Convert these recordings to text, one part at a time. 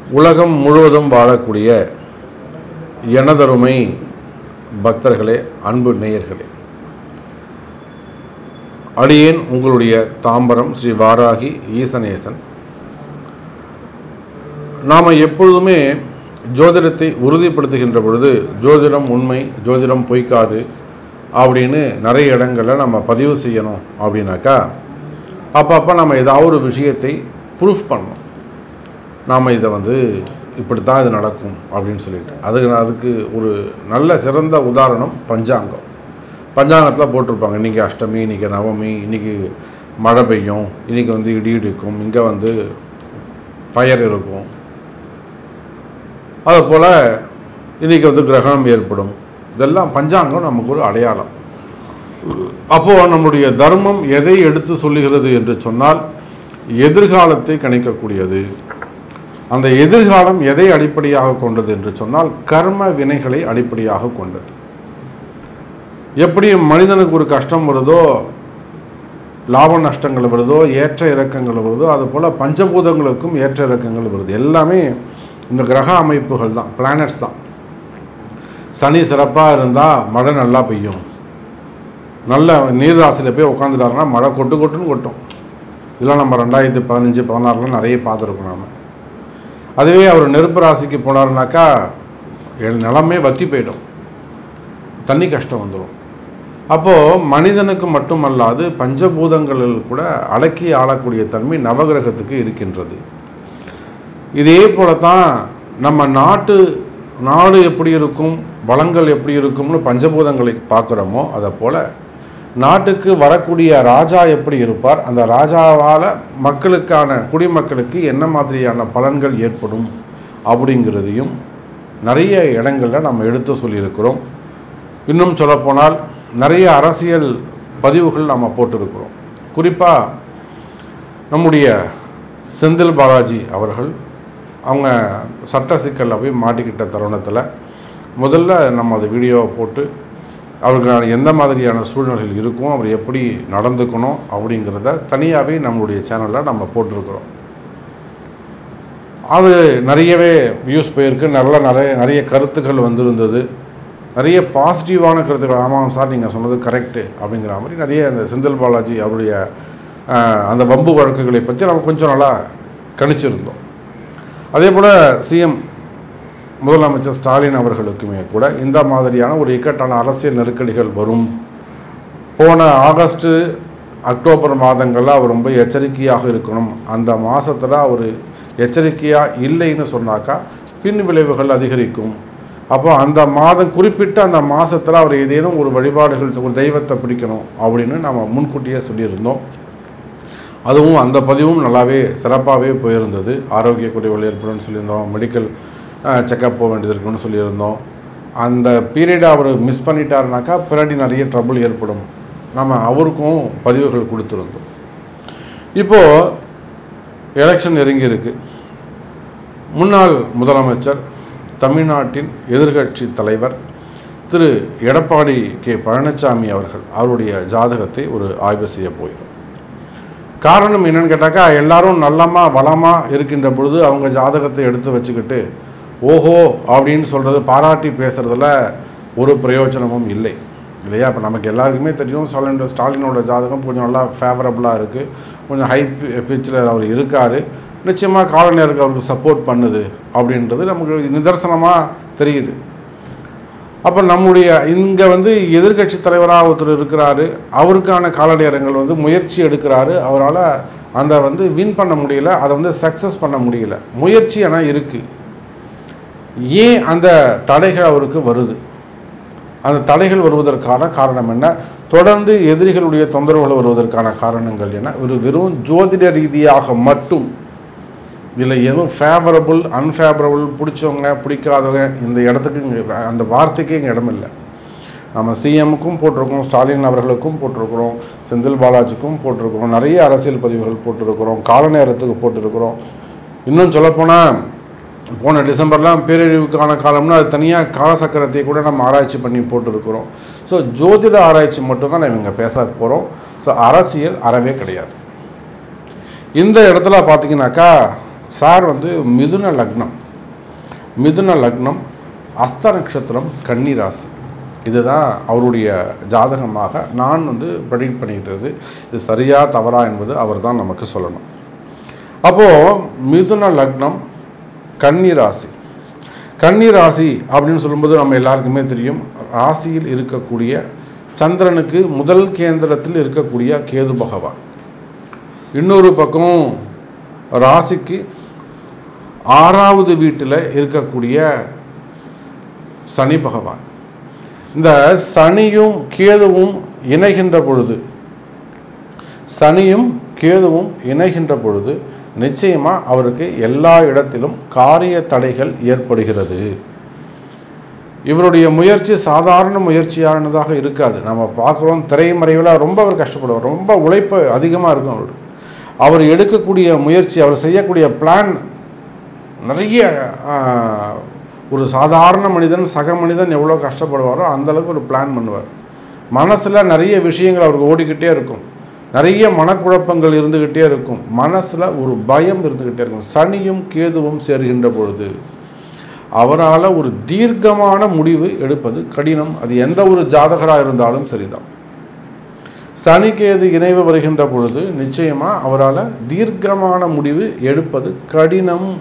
உலகம் முழுவதும் வாழக்கூடிய எனதருமை பக்தர்களே அன்பு நேயர்களே அடியேன் உங்களுடைய தாம்பரம் ஸ்ரீ வாராகி ஈசனேசன் நாம் எப்பொழுதுமே ஜோதிடத்தை உறுதிப்படுத்துகின்ற பொழுது ஜோதிடம் உண்மை ஜோதிடம் பொய்க்காது அப்படின்னு நிறைய இடங்களில் நம்ம பதிவு செய்யணும் அப்படின்னாக்கா அப்பப்போ நம்ம ஏதாவது ஒரு விஷயத்தை ப்ரூஃப் பண்ணணும் நாம் இதை வந்து இப்படி தான் இது நடக்கும் அப்படின்னு சொல்லிட்டு அதுக்கு அதுக்கு ஒரு நல்ல சிறந்த உதாரணம் பஞ்சாங்கம் பஞ்சாங்கத்தில் போட்டிருப்பாங்க இன்றைக்கி அஷ்டமி இன்றைக்கி நவமி இன்றைக்கி மழை பெய்யும் இன்றைக்கி வந்து இடி இடிக்கும் இங்கே வந்து ஃபயர் இருக்கும் அதுபோல் இன்றைக்கி வந்து கிரகணம் ஏற்படும் இதெல்லாம் பஞ்சாங்கம் நமக்கு ஒரு அடையாளம் அப்போது நம்முடைய தர்மம் எதை எடுத்து சொல்லுகிறது என்று சொன்னால் எதிர்காலத்தை கணிக்கக்கூடியது அந்த எதிர்காலம் எதை அடிப்படையாக கொண்டது என்று சொன்னால் கர்ம வினைகளை அடிப்படையாக கொண்டது எப்படி மனிதனுக்கு ஒரு கஷ்டம் வருதோ லாப நஷ்டங்கள் வருதோ ஏற்ற இறக்கங்கள் வருதோ அதுபோல் பஞ்சபூதங்களுக்கும் ஏற்ற இறக்கங்கள் வருது எல்லாமே இந்த கிரக அமைப்புகள் தான் பிளானட்ஸ் தான் சனி சிறப்பாக இருந்தால் மழை நல்லா பெய்யும் நல்ல நீர் ராசியில் போய் உட்காந்துட்டாருன்னா மழை கொட்டு கொட்டுன்னு கொட்டும் இதெல்லாம் நம்ம ரெண்டாயிரத்தி பதினஞ்சு பதினாறுலாம் நிறைய பார்த்துருக்கோம் நாம அதுவே அவர் நெருப்பு ராசிக்கு போனாருனாக்கா என் நிலமே வத்தி போயிடும் தண்ணி கஷ்டம் வந்துடும் அப்போது மனிதனுக்கு மட்டுமல்லாது பஞ்சபூதங்களில் கூட அடக்கி ஆளக்கூடிய தன்மை நவகிரகத்துக்கு இருக்கின்றது இதே போல தான் நம்ம நாட்டு நாடு எப்படி இருக்கும் வளங்கள் எப்படி இருக்கும்னு பஞ்சபூதங்களை பார்க்குறோமோ அதை போல் நாட்டுக்கு வரக்கூடிய ராஜா எப்படி இருப்பார் அந்த ராஜாவால் மக்களுக்கான குடிமக்களுக்கு என்ன மாதிரியான பலன்கள் ஏற்படும் அப்படிங்கிறதையும் நிறைய இடங்களில் நம்ம எடுத்து சொல்லியிருக்கிறோம் இன்னும் சொல்லப்போனால் நிறைய அரசியல் பதிவுகள் நம்ம போட்டிருக்கிறோம் குறிப்பாக நம்முடைய செந்தில் பாலாஜி அவர்கள் அவங்க சட்ட சிக்கலில் போய் மாட்டிக்கிட்ட தருணத்தில் முதல்ல நம்ம அந்த வீடியோவை போட்டு அவருக்கு எந்த மாதிரியான சூழ்நிலைகள் இருக்கும் அவர் எப்படி நடந்துக்கணும் அப்படிங்கிறத தனியாகவே நம்மளுடைய சேனலில் நம்ம போட்டிருக்கிறோம் அது நிறையவே வியூஸ் போயிருக்கு நல்ல நிறைய நிறைய கருத்துக்கள் வந்திருந்தது நிறைய பாசிட்டிவான கருத்துக்கள் ஆமாம் சார் நீங்கள் சொன்னது கரெக்டு அப்படிங்கிற மாதிரி நிறைய அந்த செந்தில் பாலாஜி அவருடைய ஆஹ், அந்த வம்பு வழக்குகளை பற்றி நம்ம கொஞ்சம் நல்லா கணிச்சிருந்தோம் அதே போல் சிஎம் முதலமைச்சர் ஸ்டாலின் அவர்களுக்குமே கூட இந்த மாதிரியான ஒரு இக்கட்டான அரசியல் நெருக்கடிகள் வரும் போன ஆகஸ்ட்டு அக்டோபர் மாதங்களில் அவர் ரொம்ப எச்சரிக்கையாக இருக்கணும் அந்த மாதத்தில் அவர் எச்சரிக்கையாக இல்லைன்னு சொன்னாக்கா பின் விளைவுகள் அதிகரிக்கும் அப்போ அந்த மாதம் குறிப்பிட்ட அந்த மாதத்தில் அவர் ஏதேனும் ஒரு வழிபாடுகள் ஒரு தெய்வத்தை பிடிக்கணும் அப்படின்னு நம்ம முன்கூட்டியே சொல்லியிருந்தோம் அதுவும் அந்த பதிவும் நல்லாவே சிறப்பாகவே போயிருந்தது ஆரோக்கிய குறைவுகள் ஏற்படும்னு சொல்லியிருந்தோம் மெடிக்கல் செக்கப் போக வேண்டியது இருக்குன்னு சொல்லியிருந்தோம் அந்த பீரியடை அவர் மிஸ் பண்ணிட்டாருனாக்கா பின்னாடி நிறைய ட்ரபிள் ஏற்படும் நம்ம அவருக்கும் பதிவுகள் கொடுத்துருந்தோம் இப்போது எலெக்ஷன் நெருங்கி இருக்கு முன்னாள் முதலமைச்சர் தமிழ்நாட்டின் எதிர்க்கட்சி தலைவர் திரு எடப்பாடி கே பழனிசாமி அவர்கள் அவருடைய ஜாதகத்தை ஒரு ஆய்வு செய்ய போகிறோம் காரணம் என்னன்னு கேட்டாக்கா எல்லாரும் நல்லமா வளமா இருக்கின்ற பொழுது அவங்க ஜாதகத்தை எடுத்து வச்சுக்கிட்டு ஓஹோ அப்படின்னு சொல்கிறது பாராட்டி பேசுகிறதுல ஒரு பிரயோஜனமும் இல்லை இல்லையா இப்போ நமக்கு எல்லாருக்குமே தெரியும் ஸ்டாலின் ஸ்டாலினோட ஜாதகம் கொஞ்சம் நல்லா ஃபேவரபுளாக இருக்குது கொஞ்சம் ஹை பிச்சில் அவர் இருக்கார் நிச்சயமாக காலநேருக்கு அவருக்கு சப்போர்ட் பண்ணுது அப்படின்றது நமக்கு நிதர்சனமாக தெரியுது அப்போ நம்முடைய இங்கே வந்து எதிர்க்கட்சி தலைவராக ஒருத்தர் இருக்கிறாரு அவருக்கான காலநேரங்கள் வந்து முயற்சி எடுக்கிறாரு அவரால் அந்த வந்து வின் பண்ண முடியல அதை வந்து சக்ஸஸ் பண்ண முடியல முயற்சி ஆனால் இருக்குது ஏன் அந்த தடைகள் அவருக்கு வருது அந்த தடைகள் வருவதற்கான காரணம் என்ன தொடர்ந்து எதிரிகளுடைய தொந்தரவுகள் வருவதற்கான காரணங்கள் என்ன ஒரு வெறும் ஜோதிட ரீதியாக மட்டும் இதில் எதுவும் ஃபேவரபுள் அன்ஃபேவரபுள் பிடிச்சவங்க பிடிக்காதவங்க இந்த இடத்துக்கு இங்கே அந்த வார்த்தைக்கே இங்கே இடமில்லை நம்ம சிஎம்முக்கும் போட்டிருக்கோம் ஸ்டாலின் அவர்களுக்கும் போட்டிருக்கிறோம் செந்தில் பாலாஜிக்கும் போட்டிருக்கிறோம் நிறைய அரசியல் பதிவுகள் போட்டிருக்கிறோம் கால நேரத்துக்கு போட்டிருக்கிறோம் இன்னும் சொல்லப்போனால் போன டிசம்பர்லாம் பேரழிவுக்கான காலம்னா அது தனியாக காலசக்கரத்தை கூட நம்ம ஆராய்ச்சி பண்ணி போட்டிருக்கிறோம் ஸோ ஜோதிட ஆராய்ச்சி மட்டும்தான் நம்ம இங்கே பேச போகிறோம் ஸோ அரசியல் அறவே கிடையாது இந்த இடத்துல பார்த்தீங்கன்னாக்கா சார் வந்து மிதுன லக்னம் மிதுன லக்னம் அஸ்த நட்சத்திரம் கன்னி ராசி இதுதான் அவருடைய ஜாதகமாக நான் வந்து ப்ரெடிக்ட் பண்ணிக்கிட்டது இது சரியா தவறா என்பது அவர் தான் நமக்கு சொல்லணும் அப்போது மிதுன லக்னம் கன்னி ராசி கன்னி ராசி அப்படின்னு சொல்லும்போது நம்ம எல்லாருக்குமே தெரியும் ராசியில் இருக்கக்கூடிய சந்திரனுக்கு முதல் கேந்திரத்தில் இருக்கக்கூடிய கேது பகவான் இன்னொரு பக்கம் ராசிக்கு ஆறாவது வீட்டில் இருக்கக்கூடிய சனி பகவான் இந்த சனியும் கேதுவும் இணைகின்ற பொழுது சனியும் கேதுவும் இணைகின்ற பொழுது நிச்சயமாக அவருக்கு எல்லா இடத்திலும் காரிய தடைகள் ஏற்படுகிறது இவருடைய முயற்சி சாதாரண முயற்சியானதாக இருக்காது நம்ம பார்க்குறோம் திரைமறைவில் ரொம்ப அவர் கஷ்டப்படுவார் ரொம்ப உழைப்பு அதிகமாக இருக்கும் அவர் அவர் எடுக்கக்கூடிய முயற்சி அவர் செய்யக்கூடிய பிளான் நிறைய ஆஹ், ஒரு சாதாரண மனிதன் சக மனிதன் எவ்வளோ கஷ்டப்படுவாரோ அந்த அளவுக்கு ஒரு பிளான் பண்ணுவார் மனசில் நிறைய விஷயங்கள் அவருக்கு ஓடிக்கிட்டே இருக்கும் நிறைய மனக்குழப்பங்கள் இருந்துக்கிட்டே இருக்கும் மனசில் ஒரு பயம் இருந்துக்கிட்டே இருக்கும் சனியும் கேதுவும் சேர்கின்ற பொழுது அவரால் ஒரு தீர்க்கமான முடிவு எடுப்பது கடினம் அது எந்த ஒரு ஜாதகராக இருந்தாலும் சரிதான் சனி கேது இணைவு வருகின்ற பொழுது நிச்சயமாக அவரால் தீர்க்கமான முடிவு எடுப்பது கடினம்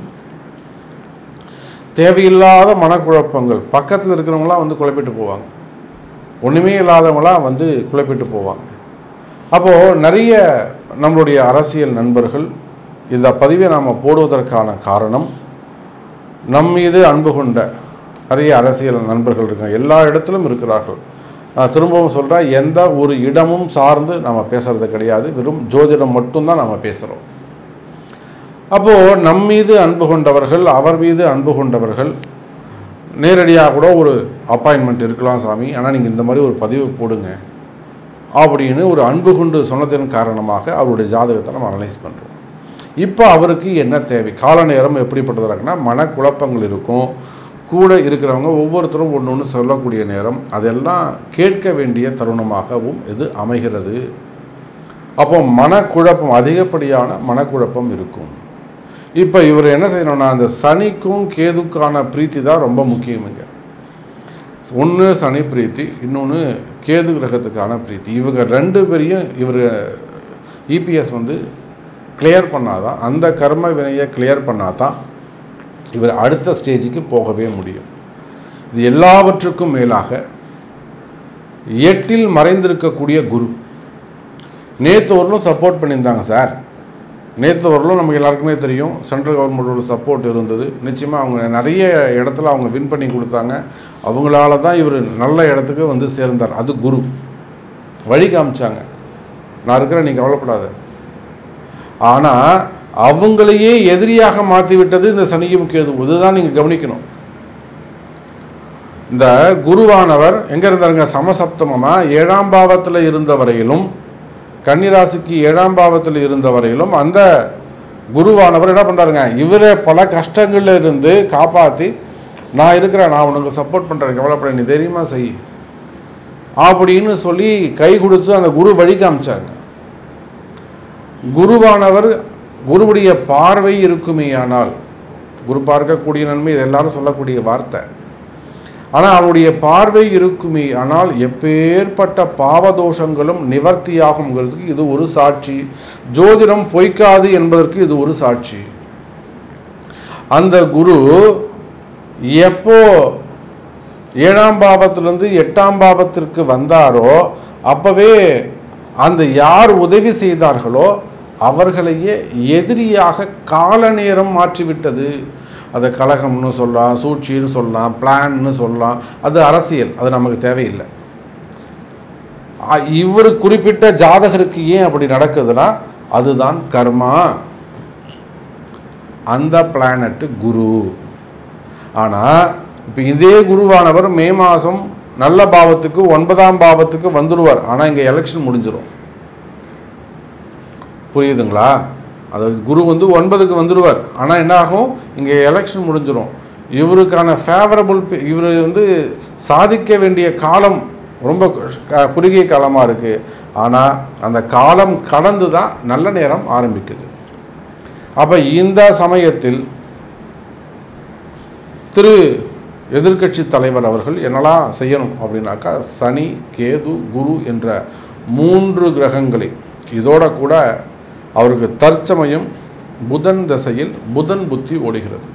தேவையில்லாத மனக்குழப்பங்கள் பக்கத்தில் இருக்கிறவங்களாம் வந்து குழப்பிட்டு போவாங்க ஒன்றுமே இல்லாதவங்களாம் வந்து குழப்பிட்டு போவாங்க அப்போது நிறைய நம்மளுடைய அரசியல் நண்பர்கள் இந்த பதிவை நாம் போடுவதற்கான காரணம் நம் மீது அன்பு கொண்ட நிறைய அரசியல் நண்பர்கள் இருக்காங்க எல்லா இடத்திலும் இருக்கிறார்கள் நான் திரும்பவும் சொல்கிறேன் எந்த ஒரு இடமும் சார்ந்து நம்ம பேசுறது கிடையாது வெறும் ஜோதிடம் மட்டும்தான் நம்ம பேசுகிறோம் அப்போது நம் மீது அன்பு கொண்டவர்கள் அவர் மீது அன்பு கொண்டவர்கள் நேரடியாக கூட ஒரு அப்பாயின்மெண்ட் இருக்கலாம் சாமி ஆனால் நீங்கள் இந்த மாதிரி ஒரு பதிவு போடுங்க அப்படின்னு ஒரு அன்பு கொண்டு சொன்னதன் காரணமாக அவருடைய ஜாதகத்தை நம்ம அனலைஸ் பண்ணுறோம் இப்போ அவருக்கு என்ன தேவை கால நேரம் எப்படிப்பட்டதாக இருக்குன்னா மனக்குழப்பங்கள் இருக்கும் கூட இருக்கிறவங்க ஒவ்வொருத்தரும் ஒன்று ஒன்று சொல்லக்கூடிய நேரம் அதெல்லாம் கேட்க வேண்டிய தருணமாகவும் இது அமைகிறது அப்போ மனக்குழப்பம் அதிகப்படியான மனக்குழப்பம் இருக்கும் இப்போ இவர் என்ன செய்யணும்னா அந்த சனிக்கும் கேதுக்கான பிரீத்தி தான் ரொம்ப முக்கியமுங்க ஒன்று சனி பிரீத்தி இன்னொன்று கேது கிரகத்துக்கான பிரீத்தி இவங்க ரெண்டு பேரையும் இவர் இபிஎஸ் வந்து கிளியர் பண்ணாதான் அந்த கர்ம வினையை கிளியர் பண்ணாதான் இவர் அடுத்த ஸ்டேஜுக்கு போகவே முடியும் இது எல்லாவற்றுக்கும் மேலாக எட்டில் மறைந்திருக்கக்கூடிய குரு நேற்று வரலும் சப்போர்ட் பண்ணியிருந்தாங்க சார் நேற்று வரலும் நமக்கு எல்லாருக்குமே தெரியும் சென்ட்ரல் கவர்மெண்ட்டோட சப்போர்ட் இருந்தது நிச்சயமாக அவங்க நிறைய இடத்துல அவங்க வின் பண்ணி கொடுத்தாங்க அவங்களால தான் இவர் நல்ல இடத்துக்கு வந்து சேர்ந்தார் அது குரு வழி காமிச்சாங்க நான் இருக்கிறேன் நீ கவலைப்படாத ஆனால் அவங்களையே எதிரியாக மாற்றி விட்டது இந்த சனியும் கேது இதுதான் நீங்கள் கவனிக்கணும் இந்த குருவானவர் எங்கே இருந்தாருங்க சமசப்தமமாக ஏழாம் பாவத்தில் இருந்த வரையிலும் கன்னிராசிக்கு ஏழாம் பாவத்தில் இருந்த வரையிலும் அந்த குருவானவர் என்ன பண்ணுறாருங்க இவரை பல கஷ்டங்கள்ல இருந்து காப்பாற்றி நான் இருக்கிறேன் நான் உனக்கு சப்போர்ட் பண்ணுறேன் கவலைப்பட நீ தைரியமா செய் அப்படின்னு சொல்லி கை கொடுத்து அந்த குரு வழி காமிச்சாங்க குருவானவர் குருவுடைய பார்வை இருக்குமேயானால் குரு பார்க்கக்கூடிய நன்மை இது எல்லாரும் சொல்லக்கூடிய வார்த்தை ஆனால் அவருடைய பார்வை இருக்குமே ஆனால் எப்பேற்பட்ட பாவதோஷங்களும் நிவர்த்தியாகுங்கிறதுக்கு இது ஒரு சாட்சி ஜோதிடம் பொய்க்காது என்பதற்கு இது ஒரு சாட்சி அந்த குரு எப்போ ஏழாம் பாவத்திலிருந்து எட்டாம் பாவத்திற்கு வந்தாரோ அப்பவே அந்த யார் உதவி செய்தார்களோ அவர்களையே எதிரியாக கால நேரம் மாற்றிவிட்டது அதை கலகம்னு சொல்லலாம் சூழ்ச்சின்னு சொல்லலாம் பிளான்னு சொல்லலாம் அது அரசியல் அது நமக்கு தேவையில்லை அ- இவர் குறிப்பிட்ட ஜாதகருக்கு ஏன் அப்படி நடக்குதுன்னா அதுதான் கர்மா அந்த பிளானட்டு குரு ஆனால் இப்போ இதே குருவானவர் மே மாதம் நல்ல பாவத்துக்கு ஒன்பதாம் பாவத்துக்கு வந்துடுவார் ஆனால் இங்கே எலெக்ஷன் முடிஞ்சிடும் புரியுதுங்களா அதாவது குரு வந்து ஒன்பதுக்கு வந்துடுவார் ஆனால் என்ன ஆகும் இங்கே எலெக்ஷன் முடிஞ்சிடும் இவருக்கான ஃபேவரபுள் இவர் வந்து சாதிக்க வேண்டிய காலம் ரொம்ப கு- குறுகிய காலமாக இருக்குது ஆனால் அந்த காலம் கடந்து தான் நல்ல நேரம் ஆரம்பிக்குது அப்போ இந்த சமயத்தில் திரு எதிர்க்கட்சி தலைவர் அவர்கள் என்னெல்லாம் செய்யணும் அப்படின்னாக்கா சனி கேது குரு என்ற மூன்று கிரகங்களை இதோட கூட அவருக்கு தற்சமயம் புதன் தசையில் புதன் புத்தி ஓடுகிறது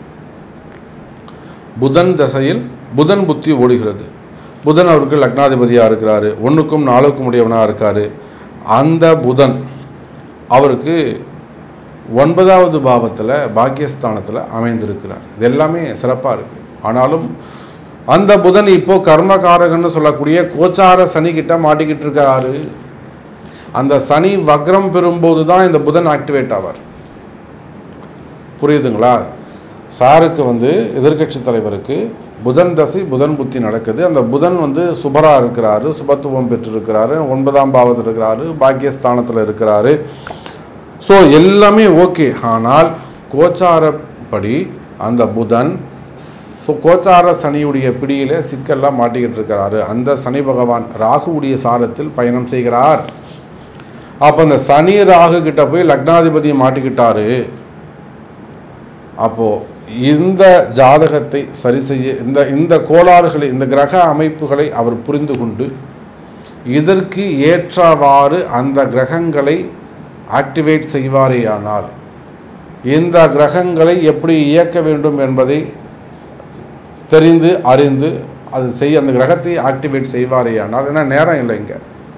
புதன் தசையில் புதன் புத்தி ஓடுகிறது புதன் அவருக்கு லக்னாதிபதியாக இருக்கிறாரு ஒன்றுக்கும் நாலுக்கும் உடையவனாக இருக்கார் அந்த புதன் அவருக்கு ஒன்பதாவது பாவத்தில் பாக்கியஸ்தானத்தில் அமைந்திருக்கிறார் இது எல்லாமே சிறப்பாக இருக்குது ஆனாலும் அந்த புதன் இப்போ கர்மகாரகன்னு சொல்லக்கூடிய கோச்சார சனி கிட்ட மாட்டிக்கிட்டு இருக்காரு அந்த சனி வக்ரம் பெறும்போது தான் இந்த புதன் ஆக்டிவேட் ஆவார் புரியுதுங்களா சாருக்கு வந்து எதிர்க்கட்சி தலைவருக்கு புதன் தசை புதன் புத்தி நடக்குது அந்த புதன் வந்து சுபராக இருக்கிறாரு சுபத்துவம் பெற்றிருக்கிறாரு ஒன்பதாம் பாவத்தில் இருக்கிறாரு பாக்கியஸ்தானத்தில் இருக்கிறாரு ஸோ எல்லாமே ஓகே ஆனால் கோச்சாரப்படி அந்த புதன் சு- கோச்சார சனியுடைய பிடியில சிக்கல்லாம் மாட்டிக்கிட்டு இருக்கிறாரு அந்த சனி பகவான் ராகுவுடைய சாரத்தில் பயணம் செய்கிறார் அப்போ அந்த சனி ராகு கிட்ட போய் லக்னாதிபதி மாட்டிக்கிட்டாரு அப்போ இந்த ஜாதகத்தை சரி செய்ய இந்த இந்த கோளாறுகளை இந்த கிரக அமைப்புகளை அவர் புரிந்து கொண்டு இதற்கு ஏற்றவாறு அந்த கிரகங்களை ஆக்டிவேட் செய்வாரேயானால் இந்த கிரகங்களை எப்படி இயக்க வேண்டும் என்பதை தெரிந்து அறிந்து அது செய் அந்த கிரகத்தை ஆக்டிவேட் செய்வாரேயானால் ஏன்னா நேரம் இல்லை இங்கே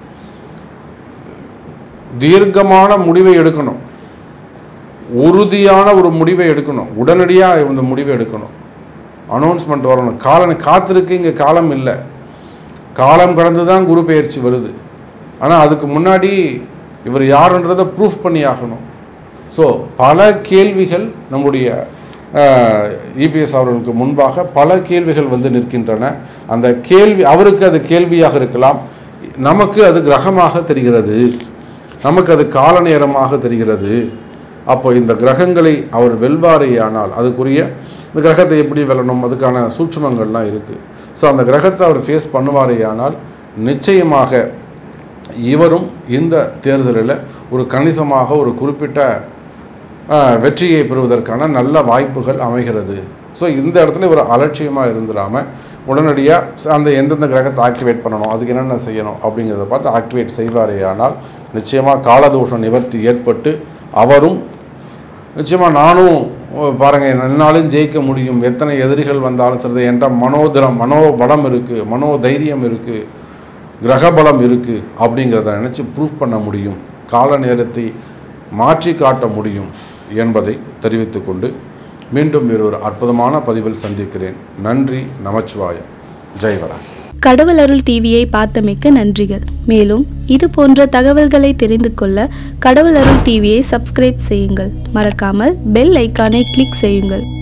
தீர்க்கமான முடிவை எடுக்கணும் உறுதியான ஒரு முடிவை எடுக்கணும் உடனடியாக இந்த முடிவை எடுக்கணும் அனௌன்ஸ்மெண்ட் வரணும் காலம் காத்திருக்கு இங்கே காலம் இல்லை காலம் கடந்து தான் குரு பெயர்ச்சி வருது ஆனால் அதுக்கு முன்னாடி இவர் யாருன்றதை ப்ரூஃப் பண்ணி ஆகணும் ஸோ பல கேள்விகள் நம்முடைய இபிஎஸ் அவர்களுக்கு முன்பாக பல கேள்விகள் வந்து நிற்கின்றன அந்த கேள்வி அவருக்கு அது கேள்வியாக இருக்கலாம் நமக்கு அது கிரகமாக தெரிகிறது நமக்கு அது கால நேரமாக தெரிகிறது அப்போ இந்த கிரகங்களை அவர் வெல்வாரேயானால் அதுக்குரிய இந்த கிரகத்தை எப்படி வெல்லணும் அதுக்கான சூட்சுமங்கள்லாம் இருக்குது ஸோ அந்த கிரகத்தை அவர் ஃபேஸ் பண்ணுவாரேயானால் நிச்சயமாக இவரும் இந்த தேர்தலில் ஒரு கணிசமாக ஒரு குறிப்பிட்ட ஆஹ், வெற்றியை பெறுவதற்கான நல்ல வாய்ப்புகள் அமைகிறது ஸோ இந்த இடத்துல இவர் அலட்சியமாக இருந்துடாமல் உடனடியாக அந்த எந்தெந்த கிரகத்தை ஆக்டிவேட் பண்ணணும் அதுக்கு என்னென்ன செய்யணும் அப்படிங்கிறத பார்த்து ஆக்டிவேட் செய்வாரேயானால் நிச்சயமாக காலதோஷம் நிவர்த்தி ஏற்பட்டு அவரும் நிச்சயமாக நானும் ஓ, பாருங்க என்னாலும் ஜெயிக்க முடியும் எத்தனை எதிரிகள் வந்தாலும் சரி என்கிட்ட மனோதிரம் மனோபலம் இருக்குது மனோதைரியம் இருக்குது கிரகபலம் இருக்குது அப்படிங்கிறத நினச்சி ப்ரூஃப் பண்ண முடியும் கால நேரத்தை மாற்றி காட்ட முடியும் என்பதை தெரிவித்துக்கொண்டு மீண்டும் வேறு ஒரு அற்புதமான பதிவில் சந்திக்கிறேன் நன்றி நமச்சிவாயம் ஜெய்வரா கடவுள் அருள் டிவியை பார்த்தமைக்கு நன்றிகள் மேலும் இது போன்ற தகவல்களை தெரிந்து கொள்ள கடவுள் அருள் டிவியை சப்ஸ்கிரைப் செய்யுங்கள் மறக்காமல் பெல் ஐக்கானை கிளிக் செய்யுங்கள்